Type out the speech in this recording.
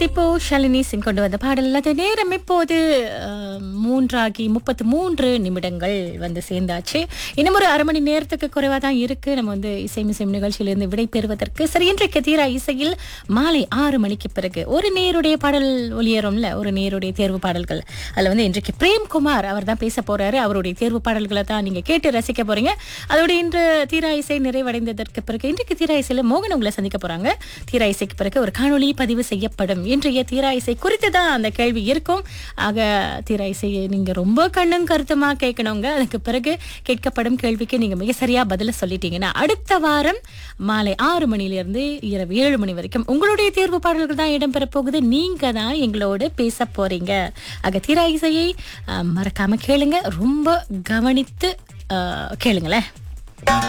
திப்பு ஷாலினி சிங் கொண்டு வந்த பாடல் அது நேரம் இப்போது அஹ், மூன்றாகி முப்பத்து மூன்று நிமிடங்கள் வந்து சேர்ந்தாச்சு இன்னும் ஒரு அரை மணி நேரத்துக்கு குறைவாக தான் இருக்கு நம்ம வந்து இசை மிசைம் நிகழ்ச்சியிலிருந்து விடை பெறுவதற்கு சரி இன்றைக்கு தீரா இசையில் மாலை ஆறு மணிக்கு பிறகு ஒரு நேருடைய பாடல் ஒளியேறும்ல ஒரு நேருடைய தேர்வு பாடல்கள் அதில் வந்து இன்றைக்கு பிரேம்குமார் அவர் தான் பேச போறாரு அவருடைய தேர்வு பாடல்களை தான் நீங்க கேட்டு ரசிக்க போறீங்க அதோட இன்று தீரா இசை நிறைவடைந்ததற்கு பிறகு இன்றைக்கு தீரா இசையில மோகன் உங்களை சந்திக்க போறாங்க தீரா இசைக்கு பிறகு ஒரு காணொளி பதிவு செய்யப்படும் இன்றைய தீரா இசை குறித்து தான் அந்த கேள்வி இருக்கும் ஆக தீரா இசையை நீங்க ரொம்ப கண்ணும் கருத்துமா கேட்கணுங்க அதுக்கு பிறகு கேட்கப்படும் கேள்விக்கு நீங்க மிக சரியா பதில சொல்லிட்டீங்கன்னா அடுத்த வாரம் மாலை ஆறு மணிலிருந்து இரவு ஏழு மணி வரைக்கும் உங்களுடைய தேர்வு பாடல்கள் தான் இடம்பெற போகுது நீங்க தான் எங்களோடு பேச போறீங்க ஆக தீரா இசையை அஹ், மறக்காம கேளுங்க ரொம்ப கவனித்து அஹ், கேளுங்களேன்